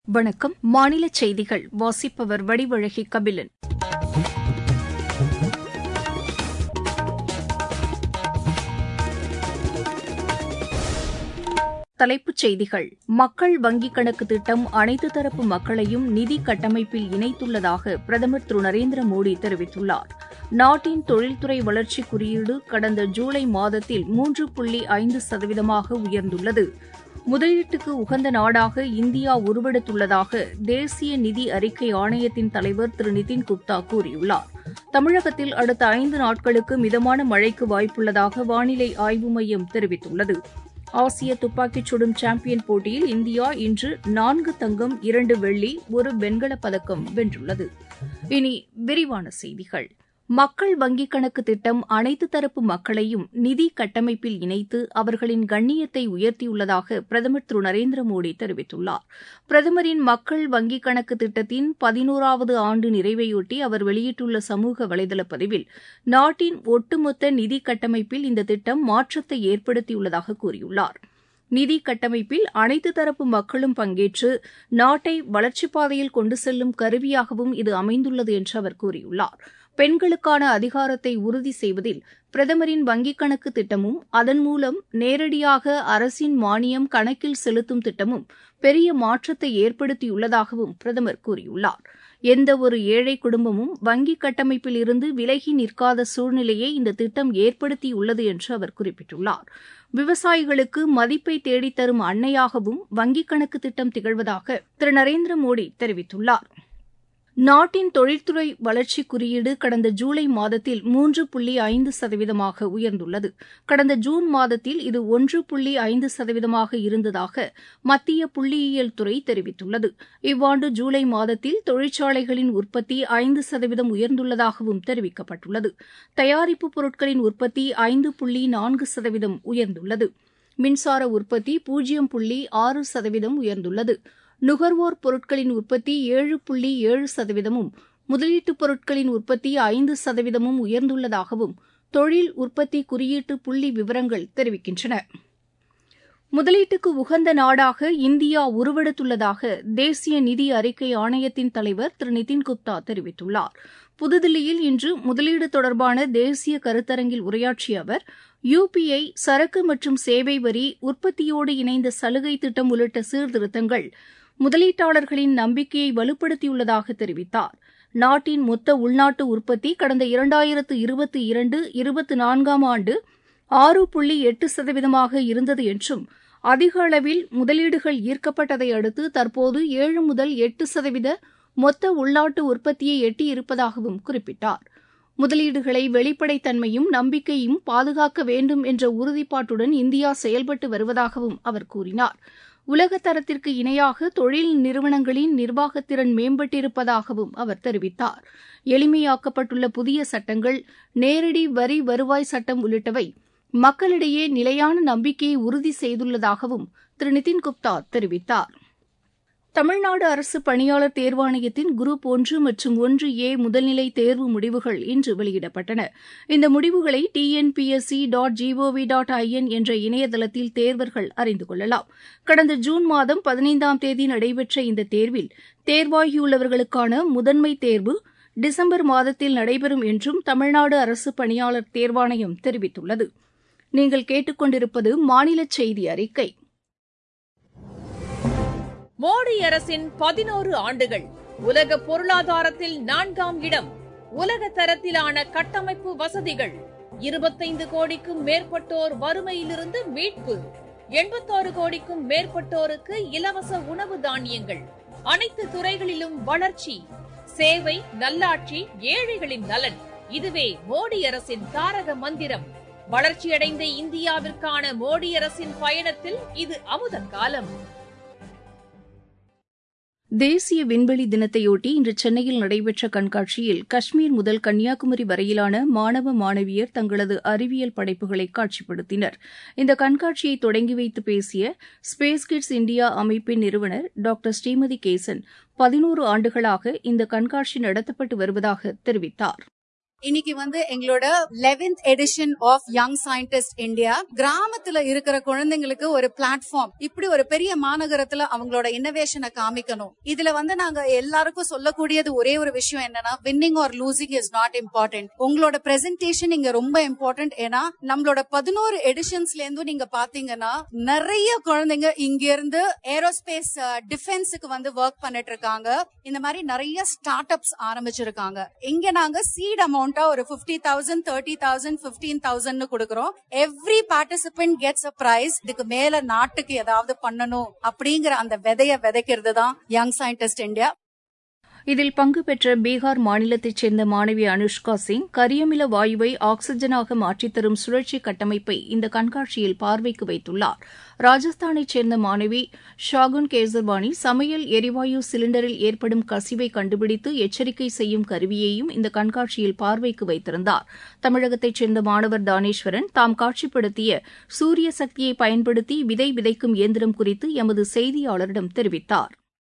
வணக்கம் மாநில செய்திகள் வாசிப்பவர் வடிவழகி கபிலன் தலைப்புச் செய்திகள் மக்கள் வங்கிக் கணக்கு திட்டம் அனைத்து தரப்பு மக்களையும் நிதி கட்டமைப்பில் இணைத்துள்ளதாக பிரதமர் திரு நரேந்திர மோடி தெரிவித்துள்ளார் நாட்டின் தொழில்துறை வளர்ச்சி குறியீடு கடந்த ஜூலை மாதத்தில் மூன்று புள்ளி ஐந்து சதவீதமாக உயர்ந்துள்ளது முதலீட்டுக்கு உகந்த நாடாக இந்தியா உருவெடுத்துள்ளதாக தேசிய நிதி அறிக்கை ஆணையத்தின் தலைவர் திரு நிதின் குப்தா கூறியுள்ளார் தமிழகத்தில் அடுத்த ஐந்து நாட்களுக்கு மிதமான மழைக்கு வாய்ப்புள்ளதாக வானிலை ஆய்வு மையம் தெரிவித்துள்ளது ஆசிய துப்பாக்கிச் சுடும் சாம்பியன் போட்டியில் இந்தியா இன்று நான்கு தங்கம் இரண்டு வெள்ளி ஒரு வெண்கலப் பதக்கம் வென்றுள்ளது இனி விரிவான செய்திகள் மக்கள் வங்கிக் கணக்கு திட்டம் அனைத்து தரப்பு மக்களையும் நிதி கட்டமைப்பில் இணைத்து அவர்களின் கண்ணியத்தை உயர்த்தியுள்ளதாக பிரதமர் திரு நரேந்திர மோடி தெரிவித்துள்ளார் பிரதமரின் மக்கள் வங்கிக் கணக்கு திட்டத்தின் பதினோராவது ஆண்டு நிறைவையொட்டி அவர் வெளியிட்டுள்ள சமூக வலைதள பதிவில் நாட்டின் ஒட்டுமொத்த நிதி கட்டமைப்பில் இந்த திட்டம் மாற்றத்தை ஏற்படுத்தியுள்ளதாக கூறியுள்ளார் நிதி கட்டமைப்பில் அனைத்து தரப்பு மக்களும் பங்கேற்று நாட்டை வளர்ச்சிப் பாதையில் கொண்டு செல்லும் கருவியாகவும் இது அமைந்துள்ளது என்று அவர் கூறியுள்ளார் பெண்களுக்கான அதிகாரத்தை உறுதி செய்வதில் பிரதமரின் வங்கிக் கணக்கு திட்டமும் அதன் மூலம் நேரடியாக அரசின் மானியம் கணக்கில் செலுத்தும் திட்டமும் பெரிய மாற்றத்தை ஏற்படுத்தியுள்ளதாகவும் பிரதமர் கூறியுள்ளார் எந்த ஒரு ஏழை குடும்பமும் வங்கிக் கட்டமைப்பில் இருந்து விலகி நிற்காத சூழ்நிலையை இந்த திட்டம் ஏற்படுத்தியுள்ளது என்று அவர் குறிப்பிட்டுள்ளார் விவசாயிகளுக்கு மதிப்பை தேடித்தரும் அன்னையாகவும் வங்கிக் கணக்கு திட்டம் திகழ்வதாக திரு நரேந்திர மோடி தெரிவித்துள்ளார் நாட்டின் தொழில்துறை வளர்ச்சி குறியீடு கடந்த ஜூலை மாதத்தில் மூன்று புள்ளி ஐந்து சதவீதமாக உயர்ந்துள்ளது கடந்த ஜூன் மாதத்தில் இது ஒன்று புள்ளி ஐந்து சதவீதமாக இருந்ததாக மத்திய புள்ளியியல் துறை தெரிவித்துள்ளது இவ்வாண்டு ஜூலை மாதத்தில் தொழிற்சாலைகளின் உற்பத்தி ஐந்து சதவீதம் உயர்ந்துள்ளதாகவும் தெரிவிக்கப்பட்டுள்ளது தயாரிப்பு பொருட்களின் உற்பத்தி ஐந்து புள்ளி நான்கு சதவீதம் உயர்ந்துள்ளது மின்சார உற்பத்தி பூஜ்ஜியம் புள்ளி ஆறு சதவீதம் உயர்ந்துள்ளது நுகர்வோர் பொருட்களின் உற்பத்தி ஏழு புள்ளி ஏழு சதவீதமும் முதலீட்டுப் பொருட்களின் உற்பத்தி ஐந்து சதவீதமும் உயர்ந்துள்ளதாகவும் தொழில் உற்பத்தி குறியீட்டு புள்ளி விவரங்கள் தெரிவிக்கின்றன முதலீட்டுக்கு உகந்த நாடாக இந்தியா உருவெடுத்துள்ளதாக தேசிய நிதி அறிக்கை ஆணையத்தின் தலைவர் திரு நிதின் குப்தா தெரிவித்துள்ளார் புதுதில்லியில் இன்று முதலீடு தொடர்பான தேசிய கருத்தரங்கில் உரையாற்றிய அவர் யுபிஐ சரக்கு மற்றும் சேவை வரி உற்பத்தியோடு இணைந்த சலுகை திட்டம் உள்ளிட்ட சீர்திருத்தங்கள் முதலீட்டாளர்களின் நம்பிக்கையை வலுப்படுத்தியுள்ளதாக தெரிவித்தார் நாட்டின் மொத்த உள்நாட்டு உற்பத்தி கடந்த இரண்டாயிரத்து இருபத்தி இரண்டு இருபத்தி நான்காம் ஆண்டு ஆறு புள்ளி எட்டு சதவீதமாக இருந்தது என்றும் அதிக அளவில் முதலீடுகள் ஈர்க்கப்பட்டதை அடுத்து தற்போது ஏழு முதல் எட்டு சதவீத மொத்த உள்நாட்டு உற்பத்தியை எட்டியிருப்பதாகவும் குறிப்பிட்டார் முதலீடுகளை வெளிப்படைத்தன்மையும் நம்பிக்கையும் பாதுகாக்க வேண்டும் என்ற உறுதிப்பாட்டுடன் இந்தியா செயல்பட்டு வருவதாகவும் அவர் கூறினார் உலக தரத்திற்கு இணையாக தொழில் நிறுவனங்களின் நிர்வாகத்திறன் மேம்பட்டிருப்பதாகவும் அவர் தெரிவித்தார் எளிமையாக்கப்பட்டுள்ள புதிய சட்டங்கள் நேரடி வரி வருவாய் சட்டம் உள்ளிட்டவை மக்களிடையே நிலையான நம்பிக்கையை உறுதி செய்துள்ளதாகவும் திரு நிதின் குப்தா தெரிவித்தார் தமிழ்நாடு அரசு பணியாளர் தேர்வாணையத்தின் குரூப் ஒன்று மற்றும் ஒன்று ஏ முதல்நிலை தேர்வு முடிவுகள் இன்று வெளியிடப்பட்டன இந்த முடிவுகளை TNPSC dot GOV dot IN என்ற இணையதளத்தில் தேர்வர்கள் அறிந்து கொள்ளலாம் கடந்த ஜூன் மாதம் பதினைந்தாம் தேதி நடைபெற்ற இந்த தேர்வில் தேர்வாகியுள்ளவர்களுக்கான முதன்மை தேர்வு டிசம்பர் மாதத்தில் நடைபெறும் என்றும் தமிழ்நாடு அரசு பணியாளர் தேர்வாணையம் தெரிவித்துள்ளது நீங்கள் கேட்டுக்கொண்டிருப்பது மாநில செய்தி அறிக்கை மோடி அரசின் பதினோரு ஆண்டுகள் உலக பொருளாதாரத்தில் நான்காம் இடம் உலக தரத்திலான கட்டமைப்பு வசதிகள் இருபத்தைந்து கோடிக்கும் மேற்பட்டோர் வறுமையிலிருந்து மீட்பு எண்பத்தாறு கோடிக்கும் மேற்பட்டோருக்கு இலவச உணவு தானியங்கள் அனைத்து துறைகளிலும் வளர்ச்சி சேவை நல்லாட்சி ஏழைகளின் நலன் இதுவே மோடி அரசின் தாரக மந்திரம் வளர்ச்சியடைந்த இந்தியாவிற்கான மோடி அரசின் பயணத்தில் இது அமுத காலம் தேசிய விண்வெளி தினத்தையொட்டி இன்று சென்னையில் நடைபெற்ற கண்காட்சியில் காஷ்மீர் முதல் கன்னியாகுமரி வரையிலான மாணவ மாணவியர் தங்களது அறிவியல் படைப்புகளை காட்சிப்படுத்தினர் இந்த கண்காட்சியை தொடங்கி வைத்து பேசிய ஸ்பேஸ் கிட்ஸ் இந்தியா அமைப்பின் நிறுவனர் டாக்டர் ஸ்ரீமதி கேசன் பதினோரு ஆண்டுகளாக இந்த கண்காட்சி நடத்தப்பட்டு வருவதாக தெரிவித்தார் இன்னைக்கு வந்து எங்களோட eleventh edition of young scientist India கிராமத்துல இருக்கிற குழந்தைங்களுக்கு ஒரு பிளாட்ஃபார்ம் இப்படி ஒரு பெரிய மாநகரத்துல அவங்களோட இன்னோவேஷனை காமிக்கணும் இதுல வந்து நாங்க எல்லாருக்கும் சொல்லக்கூடியது ஒரே ஒரு விஷயம் என்னன்னா winning or losing is not important உங்களோட பிரசன்டேஷன் இங்க ரொம்ப இம்பார்ட்டன்ட் ஏன்னா நம்மளோட பதினோரு எடிஷன்ஸ்ல இருந்தும் நீங்க பாத்தீங்கன்னா நிறைய குழந்தைங்க இங்க இருந்து ஏரோஸ்பேஸ் டிஃபென்ஸுக்கு வந்து ஒர்க் பண்ணிட்டு இருக்காங்க இந்த மாதிரி நிறைய ஸ்டார்ட் அப்ஸ் ஆரம்பிச்சிருக்காங்க இங்க நாங்க சீட் அமௌண்டா ஒரு fifty thousand thirty thousand fifteen thousand கொடுக்கறோம் every participant gets a prize இதுக்கு மேல நாட்டுக்கு ஏதாவது பண்ணணும் அப்படிங்கிற அந்த விதைய விதைக்கிறது தான் யங் சயின்டிஸ்ட் இந்தியா இதில் பங்கு பெற்ற பீகார் மாநிலத்தைச் சேர்ந்த மாணவி அனுஷ்கா சிங் கரியமில வாயுவை ஆக்ஸிஜனாக மாற்றித் தரும் சுழற்சி கட்டமைப்பை இந்த கண்காட்சியில் பார்வைக்கு வைத்துள்ளார் ராஜஸ்தானைச் சேர்ந்த மாணவி ஷாகுன் கேசர்பானி சமையல் எரிவாயு சிலிண்டரில் ஏற்படும் கசிவை கண்டுபிடித்து எச்சரிக்கை செய்யும் கருவியையும் இந்த கண்காட்சியில் பார்வைக்கு வைத்திருந்தார் தமிழகத்தைச் சேர்ந்த மாணவர் தானேஸ்வரன் தாம் காட்சிப்படுத்திய சூரிய சக்தியை பயன்படுத்தி விதை விதைக்கும் இயந்திரம் குறித்து எமது செய்தியாளரிடம் தெரிவித்தார்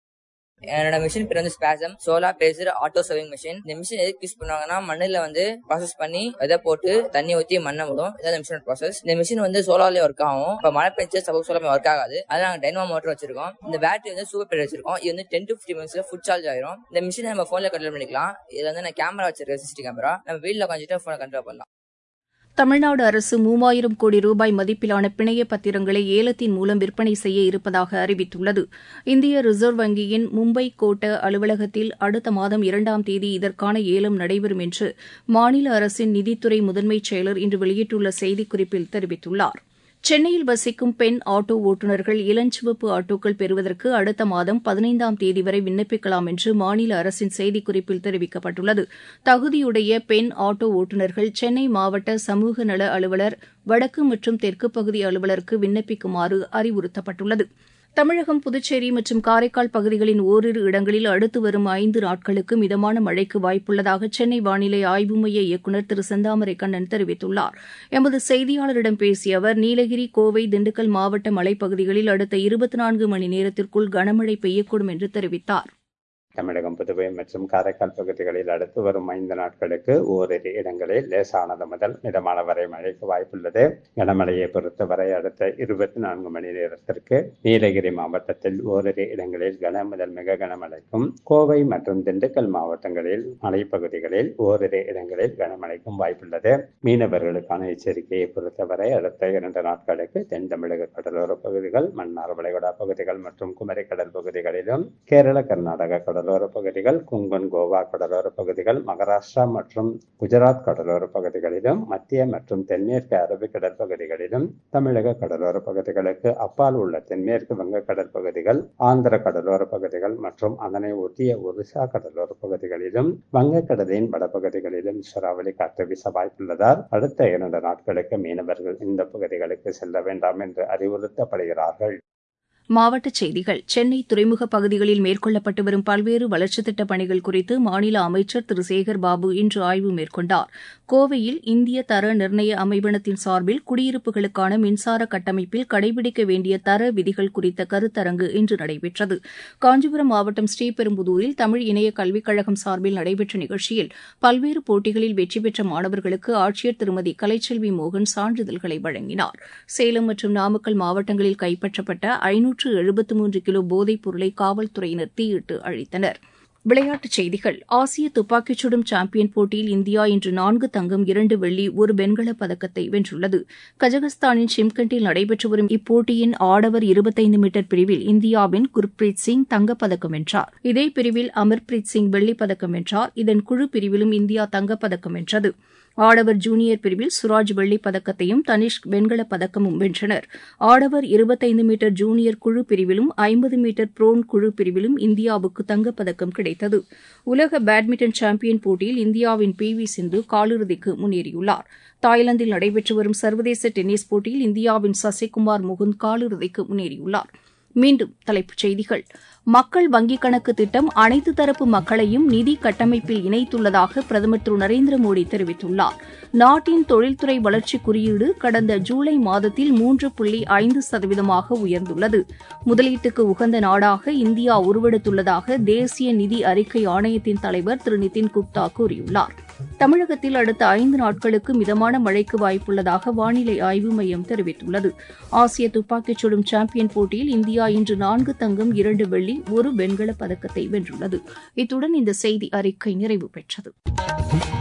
என்னோட மிஷின் பேர் வந்து ஸ்பாசம் solar based auto serving machine இந்த மிஷின் எதுக்கு யூஸ் பண்ணுவாங்கன்னா மண்ணில் வந்து ப்ராசஸ் பண்ணி விதை போட்டு தண்ணி ஊற்றி மண்ணை விடும் இதான் மிஷின் ப்ராசஸ் இந்த மிஷின் வந்து சோலார்லயே ஒர்க் ஆகும் இப்போ மழை பெஞ்சு சப்போஸ் சோலார் ஒர்க் ஆகாது அதனால நாங்கள் டைனமோ மோட்டர் வச்சிருக்கோம் இந்த பேட்டரி வந்து சூப்பர் பேர் வச்சிருக்கோம் இது வந்து டென் டு ஃபிஃப்டி மினிட்ஸ்ல ஃபுல் சார்ஜ் ஆயிரும் இந்த மிஷினை நம்ம ஃபோன்ல கண்ட்ரோல் பண்ணிக்கலாம் இதுல வந்து நான் கேமரா வச்சிருக்கேன் சிசிடி கேமரா நம்ம வீட்டில் உட்காந்துட்டு ஃபோனை கண்ட்ரோல் பண்ணலாம் தமிழ்நாடு அரசு மூவாயிரம் கோடி ரூபாய் மதிப்பிலான பிணைய பத்திரங்களை ஏலத்தின் மூலம் விற்பனை செய்ய இருப்பதாக அறிவித்துள்ளது இந்திய ரிசர்வ் வங்கியின் மும்பை கோட்ட அலுவலகத்தில் அடுத்த மாதம் இரண்டாம் தேதி இதற்கான ஏலம் நடைபெறும் என்று மாநில அரசின் நிதித்துறை முதன்மைச் செயலர் இன்று வெளியிட்டுள்ள செய்திக்குறிப்பில் தெரிவித்துள்ளார் சென்னையில் வசிக்கும் பெண் ஆட்டோ ஓட்டுநர்கள் இளஞ்சிவப்பு ஆட்டோக்கள் பெறுவதற்கு அடுத்த மாதம் பதினைந்தாம் தேதி வரை விண்ணப்பிக்கலாம் என்று மாநில அரசின் செய்திக்குறிப்பில் தெரிவிக்கப்பட்டுள்ளது தகுதியுடைய பெண் ஆட்டோ ஓட்டுநர்கள் சென்னை மாவட்ட சமூக நல அலுவலர் வடக்கு மற்றும் தெற்கு பகுதி அலுவலருக்கு விண்ணப்பிக்குமாறு அறிவுறுத்தப்பட்டுள்ளது தமிழகம் புதுச்சேரி மற்றும் காரைக்கால் பகுதிகளின் ஓரிரு இடங்களில் அடுத்து வரும் ஐந்து நாட்களுக்கு மிதமான மழைக்கு வாய்ப்புள்ளதாக சென்னை வானிலை ஆய்வு மைய இயக்குநர் திரு செந்தாமரை கண்ணன் தெரிவித்துள்ளார் எமது செய்தியாளரிடம் பேசிய அவர் நீலகிரி கோவை திண்டுக்கல் மாவட்ட மலைப்பகுதிகளில் அடுத்த இருபத்தி நான்கு மணி நேரத்திற்குள் கனமழை பெய்யக்கூடும் என்று தெரிவித்தார் தமிழகம் புதுவை மற்றும் காரைக்கால் பகுதிகளில் அடுத்து வரும் ஐந்து நாட்களுக்கு ஓரிரு இடங்களில் லேசானது முதல் மிதமான வரை மழைக்கு வாய்ப்புள்ளது கனமழையை பொறுத்தவரை அடுத்த இருபத்தி நான்கு மணி நேரத்திற்கு நீலகிரி மாவட்டத்தில் ஓரிரு இடங்களில் கன முதல் மிக கனமழைக்கும் கோவை மற்றும் திண்டுக்கல் மாவட்டங்களில் மலைப்பகுதிகளில் ஓரிரு இடங்களில் கனமழைக்கும் வாய்ப்புள்ளது மீனவர்களுக்கான எச்சரிக்கையை பொறுத்தவரை அடுத்த இரண்டு நாட்களுக்கு தென் தமிழக கடலோர பகுதிகள் மன்னார் வளைகுடா பகுதிகள் மற்றும் குமரி கடல் பகுதிகளிலும் கேரள கர்நாடக கடலோர பகுதிகள் குங்கன் கோவா கடலோர பகுதிகள் மகாராஷ்டிரா மற்றும் குஜராத் கடலோர பகுதிகளிலும் மத்திய மற்றும் தென்மேற்கு அரபிக்கடல் பகுதிகளிலும் தமிழக கடலோர பகுதிகளுக்கு அப்பால் உள்ள தென்மேற்கு வங்க கடல் பகுதிகள் ஆந்திர கடலோர பகுதிகள் மற்றும் அதனை ஒட்டிய ஒரிசா கடலோர பகுதிகளிலும் வங்கக்கடலின் வடபகுதிகளிலும் சூறாவளி காற்று வீச வாய்ப்புள்ளதால் அடுத்த இரண்டு நாட்களுக்கு மீனவர்கள் இந்த பகுதிகளுக்கு செல்ல வேண்டாம் என்று அறிவுறுத்தப்படுகிறார்கள் மாவட்டச் செய்திகள் சென்னை துறைமுக பகுதிகளில் மேற்கொள்ளப்பட்டு வரும் பல்வேறு வளர்ச்சித் திட்டப் பணிகள் குறித்து மாநில அமைச்சர் திரு சேகர் பாபு இன்று ஆய்வு மேற்கொண்டார் கோவையில் இந்திய தர நிர்ணய அமைவனத்தின் சார்பில் குடியிருப்புகளுக்கான மின்சார கட்டமைப்பில் கடைபிடிக்க வேண்டிய தர விதிகள் குறித்த கருத்தரங்கு இன்று நடைபெற்றது காஞ்சிபுரம் மாவட்டம் ஸ்ரீபெரும்புதூரில் தமிழ் இணைய கல்விக் கழகம் சார்பில் நடைபெற்ற நிகழ்ச்சியில் பல்வேறு போட்டிகளில் வெற்றி பெற்ற மாணவர்களுக்கு ஆட்சியர் திருமதி கலைச்செல்வி மோகன் சான்றிதழ்களை வழங்கினார் சேலம் மற்றும் நாமக்கல் மாவட்டங்களில் கைப்பற்றப்பட்ட ஐநூற்று நூற்று எழுபத்து மூன்று கிலோ போதைப் பொருளை காவல்துறையினர் தீயிட்டு அழித்தனர் விளையாட்டுச் செய்திகள் ஆசிய துப்பாக்கிச் சுடும் சாம்பியன் போட்டியில் இந்தியா இன்று நான்கு தங்கம் இரண்டு வெள்ளி ஒரு வெண்கலப் பதக்கத்தை வென்றுள்ளது கஜகஸ்தானின் ஷிம்கண்டில் நடைபெற்று வரும் இப்போட்டியின் ஆடவர் இருபத்தைந்து மீட்டர் பிரிவில் இந்தியாவின் குர்பிரீத் சிங் தங்கப்பதக்கம் வென்றார் இதே பிரிவில் அமர்பிரீத் சிங் வெள்ளிப் பதக்கம் வென்றார் இதன் குழு பிரிவிலும் இந்தியா தங்கப்பதக்கம் வென்றது ஆடவர் ஜூனியர் பிரிவில் சுராஜ் வெள்ளிப் பதக்கத்தையும் தனிஷ்க் வெண்கலப் பதக்கமும் வென்றனர் ஆடவர் இருபத்தைந்து மீட்டர் ஜூனியர் குழு பிரிவிலும் ஐம்பது மீட்டர் புரோன் குழு பிரிவிலும் இந்தியாவுக்கு தங்கப்பதக்கம் கிடைத்தது உலக பேட்மிண்டன் சாம்பியன் போட்டியில் இந்தியாவின் பி வி சிந்து காலிறுதிக்கு முன்னேறியுள்ளார் தாய்லாந்தில் நடைபெற்று வரும் சர்வதேச டென்னிஸ் போட்டியில் இந்தியாவின் சசிகுமார் முகுந்த் காலிறுதிக்கு முன்னேறியுள்ளார் மீண்டும் தலைப்புச் செய்திகள் மக்கள் வங்கிக் கணக்கு திட்டம் அனைத்து தரப்பு மக்களையும் நிதி கட்டமைப்பில் இணைத்துள்ளதாக பிரதமர் திரு நரேந்திர மோடி தெரிவித்துள்ளார் நாட்டின் தொழில்துறை வளர்ச்சி குறியீடு கடந்த ஜூலை மாதத்தில் மூன்று புள்ளி ஐந்து சதவீதமாக உயர்ந்துள்ளது முதலீட்டுக்கு உகந்த நாடாக இந்தியா உருவெடுத்துள்ளதாக தேசிய நிதி அறிக்கை ஆணையத்தின் தலைவர் திரு நிதின் குப்தா கூறியுள்ளார் தமிழகத்தில் அடுத்த ஐந்து நாட்களுக்கு மிதமான மழைக்கு வாய்ப்புள்ளதாக வானிலை ஆய்வு மையம் தெரிவித்துள்ளது ஆசிய துப்பாக்கிச் சுடும் சாம்பியன் போட்டியில் இந்தியா இன்று நான்கு தங்கம் இரண்டு வெள்ளி ஒரு வெண்கலப் பதக்கத்தை வென்றுள்ளது இத்துடன் இந்த செய்தி அறிக்கை நிறைவு பெற்றது